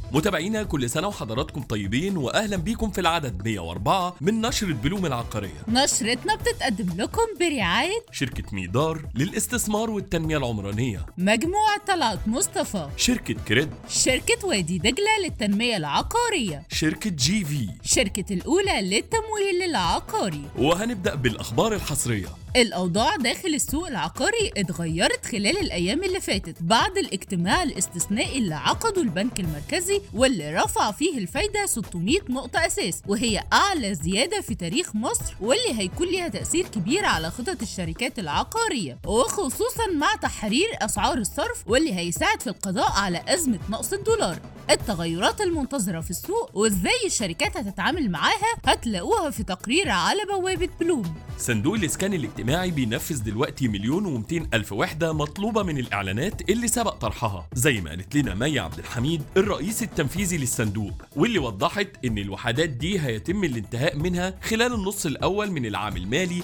متابعينا كل سنة وحضراتكم طيبين وأهلا بيكم في العدد 104 من نشرة بلوم العقارية نشرتنا بتتقدم لكم برعاية شركة ميدار للاستثمار والتنمية العمرانية مجموعة طلعت مصطفى شركة كريد شركة وادي دجلة للتنمية العقارية شركة جي في شركة الأولى للتمويل العقاري وهنبدأ بالأخبار الحصرية الأوضاع داخل السوق العقاري اتغيرت خلال الأيام اللي فاتت بعد الاجتماع الاستثنائي اللي عقده البنك المركزي واللي رفع فيه الفايدة 600 نقطة أساس وهي أعلى زيادة في تاريخ مصر واللي هيكون ليها تأثير كبير على خطط الشركات العقارية وخصوصا مع تحرير أسعار الصرف واللي هيساعد في القضاء على أزمة نقص الدولار التغيرات المنتظرة في السوق وازاي الشركات هتتعامل معاها هتلاقوها في تقرير على بوابة بلوم صندوق الإسكان الاجتماعي بينفذ دلوقتي مليون ومتين ألف وحدة مطلوبة من الإعلانات اللي سبق طرحها زي ما قالت لنا مي عبد الحميد الرئيس التنفيذي للصندوق واللي وضحت إن الوحدات دي هيتم الانتهاء منها خلال النص الأول من العام المالي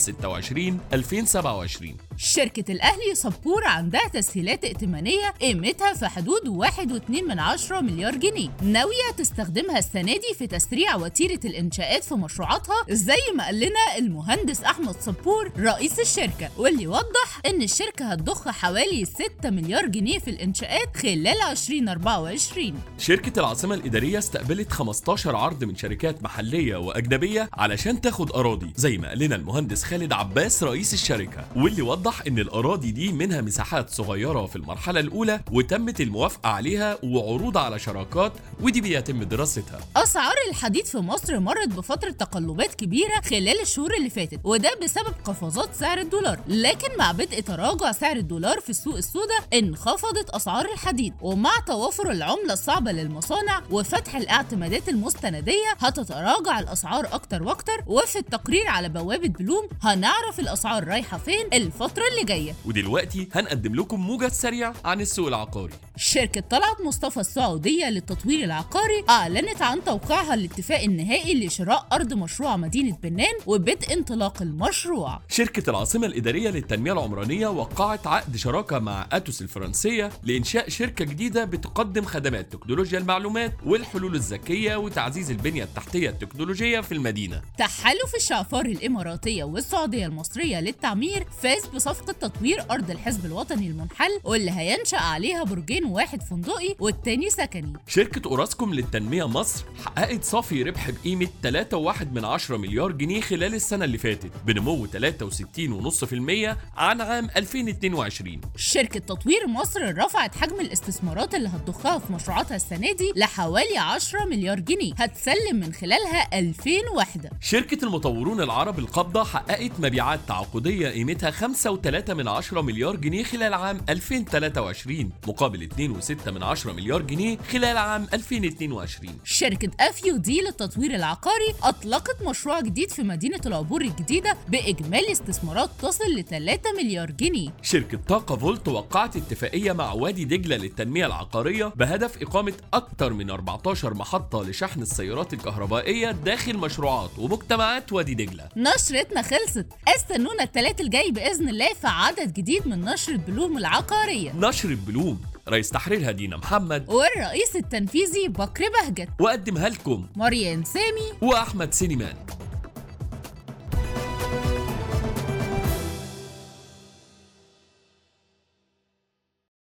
2026-2027 شركة الأهلي صبور عندها تسهيلات ائتمانية قيمتها في حدود واحد واتنين من عشرة مليار جنيه ناوية تستخدمها السنة دي في تسريع وتيرة الإنشاءات في مشروعاتها زي ما قال لنا المهندس أحمد صبور رئيس الشركة واللي وضح إن الشركة هتضخ حوالي 6 مليار جنيه في الإنشاءات خلال 2024 شركة العاصمة الإدارية استقبلت 15 عرض من شركات محلية وأجنبية علشان تاخد أراضي زي ما قال لنا المهندس خالد عباس رئيس الشركة واللي وضح إن الأراضي دي منها مساحات صغيرة في المرحلة الأولى وتمت الموافقة عليها وعروض على شراكات ودي بيتم دراستها أسعار الحديد في مصر مرت بفترة تقلبات كبيرة خلال الشهور اللي فاتت وده بسبب قفزات سعر الدولار لكن مع بدء تراجع سعر الدولار في السوق السوداء انخفضت أسعار الحديد ومع توافر العملة الصعبة للمصانع وفتح الاعتمادات المستندية هتتراجع الأسعار أكتر وأكتر وفي التقرير على بوابة بلوم هنعرف الأسعار رايحة فين الفترة اللي جاية ودلوقتي هنقدم لكم موجز سريع عن السوق العقاري شركة طلعت مصطفى السعودية للتطوير العقاري أعلنت عن توقيعها الاتفاق النهائي لشراء أرض مشروع مدينة بنان وبدء انطلاق المشروع شركة العاصمة الإدارية للتنمية العمرانية وقعت عقد شراكة مع أتوس الفرنسية لإنشاء شركة جديدة بتقدم خدمات تكنولوجيا المعلومات والحلول الذكية وتعزيز البنية التحتية التكنولوجية في المدينة تحالف الشعفار الإماراتية والسعودية المصرية للتعمير فاز بصفقة تطوير أرض الحزب الوطني المنحل واللي هينشأ عليها برجين واحد فندقي والتاني سكني شركة أوراسكوم للتنمية مصر حققت صافي ربح بقيمة 3.1 من 10 مليار جنيه خلال السنة اللي فاتت بنمو 63.5% عن عام 2022 شركة تطوير مصر رفعت حجم الاستثمارات اللي هتضخها في مشروعاتها السنة دي لحوالي 10 مليار جنيه هتسلم من خلالها 2000 وحدة شركة المطورون العرب القابضة حققت مبيعات تعاقدية قيمتها 5.3 من 10 مليار جنيه خلال عام 2023 مقابل 2.6 من 10 مليار جنيه خلال عام 2022 شركة افيو دي للتطوير العقاري أطلقت مشروع جديد في مدينة العبور الجديدة بإجمالي استثمارات تصل ل 3 مليار جنيه شركة طاقة فولت وقعت اتفاقية مع وادي دجلة للتنمية العقارية بهدف إقامة أكثر من 14 محطة لشحن السيارات الكهربائية داخل مشروعات ومجتمعات وادي دجلة نشرتنا خلصت استنونا التلات الجاي بإذن الله في عدد جديد من نشرة بلوم العقارية نشر بلوم رئيس تحريرها دينا محمد والرئيس التنفيذي بكر بهجت وقدمها لكم مريم سامي وأحمد سينيمان